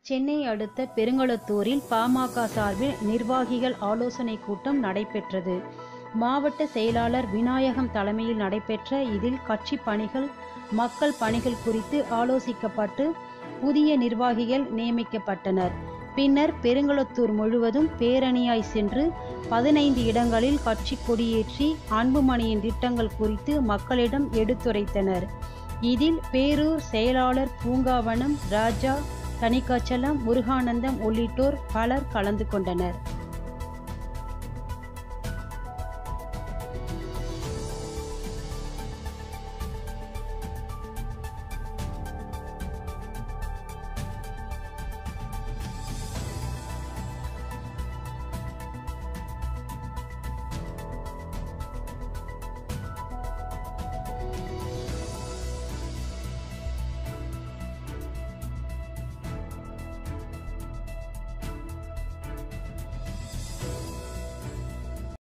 சென்னை அடுத்த பெருங்களத்தூரில் பாமக சார்பில் நிர்வாகிகள் ஆலோசனை கூட்டம் நடைபெற்றது மாவட்ட செயலாளர் விநாயகம் தலைமையில் நடைபெற்ற இதில் கட்சி பணிகள் மக்கள் பணிகள் குறித்து ஆலோசிக்கப்பட்டு புதிய நிர்வாகிகள் நியமிக்கப்பட்டனர் பின்னர் பெருங்களத்தூர் முழுவதும் பேரணியாய் சென்று பதினைந்து இடங்களில் கட்சி கொடியேற்றி அன்புமணியின் திட்டங்கள் குறித்து மக்களிடம் எடுத்துரைத்தனர் இதில் பேரூர் செயலாளர் பூங்காவனம் ராஜா தனிக்காச்சலம் முருகானந்தம் உள்ளிட்டோர் பலர் கலந்து கொண்டனர்